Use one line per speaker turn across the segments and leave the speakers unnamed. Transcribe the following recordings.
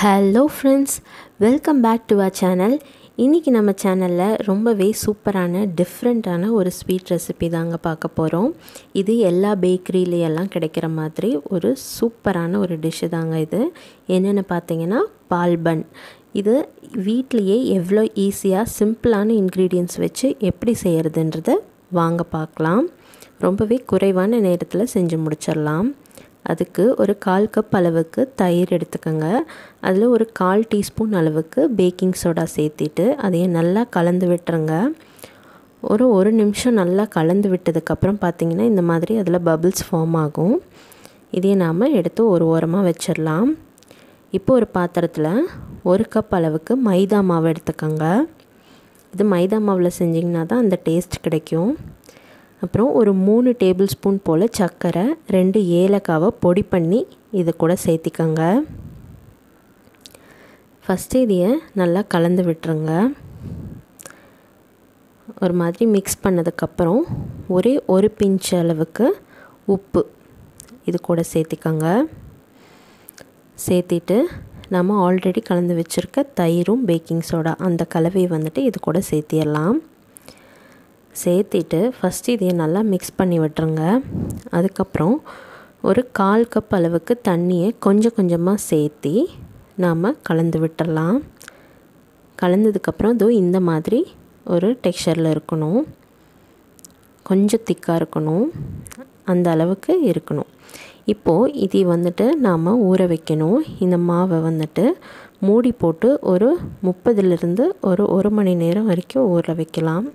hello friends welcome back to our channel இன்றைக்கி நம்ம சேனலில் ரொம்பவே சூப்பரான டிஃப்ரெண்ட்டான ஒரு ஸ்வீட் ரெசிபி தாங்க பார்க்க போகிறோம் இது எல்லா பேக்கரியிலையெல்லாம் கிடைக்கிற மாதிரி ஒரு சூப்பரான ஒரு டிஷ்ஷு தாங்க இது என்னென்னு பார்த்தீங்கன்னா பால் பன் இது வீட்லேயே எவ்வளோ ஈஸியாக சிம்பிளான இன்க்ரீடியன்ஸ் வச்சு எப்படி செய்கிறதுன்றத வாங்க பார்க்கலாம் ரொம்பவே குறைவான நேரத்தில் செஞ்சு முடிச்சிடலாம் அதுக்கு ஒரு கால் கப் அளவுக்கு தயிர் எடுத்துக்கோங்க அதில் ஒரு கால் டீஸ்பூன் அளவுக்கு பேக்கிங் சோடா சேர்த்திட்டு அதையும் நல்லா கலந்து விட்டுருங்க ஒரு ஒரு நிமிஷம் நல்லா கலந்து விட்டதுக்கப்புறம் பார்த்திங்கன்னா இந்த மாதிரி அதில் பபிள்ஸ் ஃபார்ம் ஆகும் இதையும் நாம் எடுத்து ஒரு ஓரமாக வச்சிடலாம் இப்போ ஒரு பாத்திரத்தில் ஒரு கப் அளவுக்கு மைதா மாவு எடுத்துக்கோங்க இது மைதா மாவில் செஞ்சிங்கன்னா தான் அந்த டேஸ்ட் கிடைக்கும் அப்புறம் ஒரு மூணு டேபிள் ஸ்பூன் போல் சர்க்கரை ரெண்டு ஏலக்காவை பொடி பண்ணி இது கூட சேர்த்திக்கோங்க ஃபஸ்ட்டு இதையை நல்லா கலந்து விட்டுருங்க ஒரு மாதிரி மிக்ஸ் பண்ணதுக்கப்புறம் ஒரே ஒரு பிஞ்ச் அளவுக்கு உப்பு இது கூட சேர்த்திக்கோங்க சேர்த்திட்டு நம்ம ஆல்ரெடி கலந்து வச்சுருக்க தயிரும் பேக்கிங் சோடா அந்த கலவையை வந்துட்டு இது கூட சேர்த்திடலாம் சேர்த்திட்டு ஃபஸ்ட்டு இதையை நல்லா மிக்ஸ் பண்ணி விட்டுருங்க அதுக்கப்புறம் ஒரு கால் கப் அளவுக்கு தண்ணியை கொஞ்சம் கொஞ்சமாக சேர்த்தி நாம் கலந்து விட்டுடலாம் கலந்ததுக்கப்புறம் இதோ இந்த மாதிரி ஒரு டெக்ஸ்சரில் இருக்கணும் கொஞ்சம் திக்காக இருக்கணும் அந்த அளவுக்கு இருக்கணும் இப்போது இதை வந்துட்டு நாம் ஊற வைக்கணும் இந்த மாவை வந்துட்டு மூடி போட்டு ஒரு முப்பதுலேருந்து ஒரு ஒரு மணி நேரம் வரைக்கும் ஊற வைக்கலாம்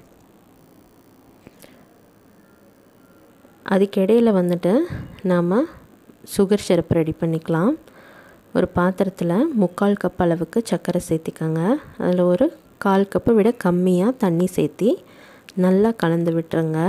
அதுக்கிடையில் வந்துட்டு நாம் சுகர் சிரப் ரெடி பண்ணிக்கலாம் ஒரு பாத்திரத்தில் முக்கால் கப் அளவுக்கு சர்க்கரை சேர்த்திக்கோங்க அதில் ஒரு கால் கப்பை விட கம்மியாக தண்ணி சேர்த்தி நல்லா கலந்து விட்டுருங்க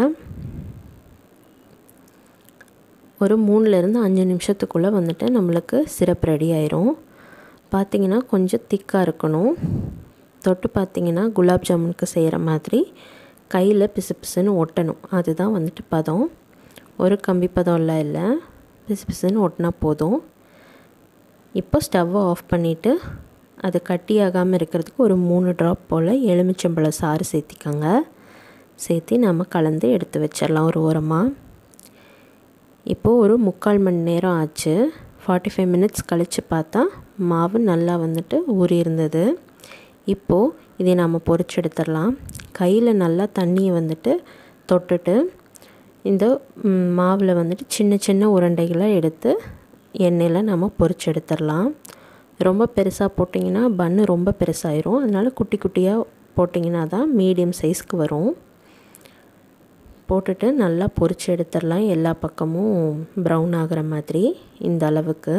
ஒரு மூணுலேருந்து அஞ்சு நிமிஷத்துக்குள்ளே வந்துட்டு நம்மளுக்கு சிரப் ரெடி ஆயிரும் பார்த்திங்கன்னா கொஞ்சம் திக்காக இருக்கணும் தொட்டு பார்த்திங்கன்னா குலாப் ஜாமுனுக்கு செய்கிற மாதிரி கையில் பிசு பிசுன்னு ஒட்டணும் அதுதான் வந்துட்டு பதம் ஒரு கம்பி பதம்லாம் இல்லை பிசு பிசுன்னு ஒட்டினா போதும் இப்போ ஸ்டவ்வை ஆஃப் பண்ணிவிட்டு அது கட்டியாகாமல் இருக்கிறதுக்கு ஒரு மூணு ட்ராப் போல் எலுமிச்சம்பழம் சாறு சேர்த்திக்கோங்க சேர்த்தி நம்ம கலந்து எடுத்து வச்சிடலாம் ஒரு ஓரமாக இப்போது ஒரு முக்கால் மணி நேரம் ஆச்சு ஃபார்ட்டி ஃபைவ் மினிட்ஸ் கழித்து பார்த்தா மாவு நல்லா வந்துட்டு ஊறி இருந்தது இப்போது இதை நாம் பொரிச்சு எடுத்துடலாம் கையில் நல்லா தண்ணியை வந்துட்டு தொட்டுட்டு இந்த மாவில் வந்துட்டு சின்ன சின்ன உருண்டைகளை எடுத்து எண்ணெயில் நம்ம பொரிச்சு எடுத்துடலாம் ரொம்ப பெருசாக போட்டிங்கன்னா பன்னு ரொம்ப பெருசாயிரும் அதனால் குட்டி குட்டியாக போட்டிங்கன்னா தான் மீடியம் சைஸ்க்கு வரும் போட்டுட்டு நல்லா பொரிச்சு எடுத்துடலாம் எல்லா பக்கமும் ப்ரௌன் ஆகிற மாதிரி இந்த அளவுக்கு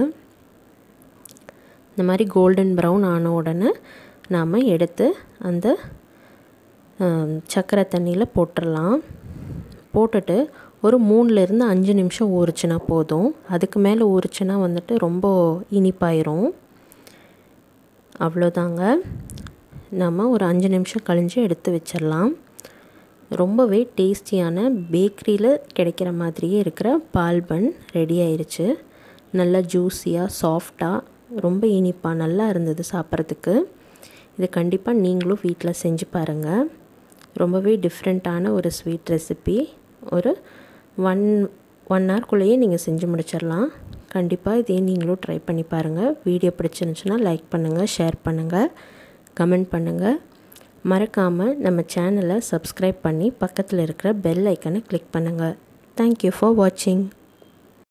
இந்த மாதிரி கோல்டன் ப்ரௌன் ஆன உடனே நாம் எடுத்து அந்த சர்க்கரை தண்ணியில் போட்டுடலாம் போட்டுட்டு ஒரு மூணுலேருந்து அஞ்சு நிமிஷம் ஊறிச்சுன்னா போதும் அதுக்கு மேலே ஊறிச்சுன்னா வந்துட்டு ரொம்ப இனிப்பாயிரும் அவ்வளோதாங்க நம்ம ஒரு அஞ்சு நிமிஷம் கழிஞ்சு எடுத்து வச்சிடலாம் ரொம்பவே டேஸ்டியான பேக்கரியில் கிடைக்கிற மாதிரியே இருக்கிற பால் பன் ரெடி ஆயிடுச்சு நல்லா ஜூஸியாக சாஃப்டாக ரொம்ப இனிப்பாக நல்லா இருந்தது சாப்பிட்றதுக்கு இது கண்டிப்பாக நீங்களும் வீட்டில் செஞ்சு பாருங்கள் ரொம்பவே டிஃப்ரெண்ட்டான ஒரு ஸ்வீட் ரெசிபி ஒரு ஒன் ஒன் ஹவர்க்குள்ளேயே நீங்கள் செஞ்சு முடிச்சிடலாம் கண்டிப்பாக இதே நீங்களும் ட்ரை பண்ணி பாருங்கள் வீடியோ பிடிச்சிருந்துச்சுன்னா லைக் பண்ணுங்கள் ஷேர் பண்ணுங்கள் கமெண்ட் பண்ணுங்கள் மறக்காமல் நம்ம சேனலை சப்ஸ்கிரைப் பண்ணி பக்கத்தில் இருக்கிற பெல் ஐக்கனை கிளிக் பண்ணுங்கள் தேங்க்யூ ஃபார் வாட்சிங்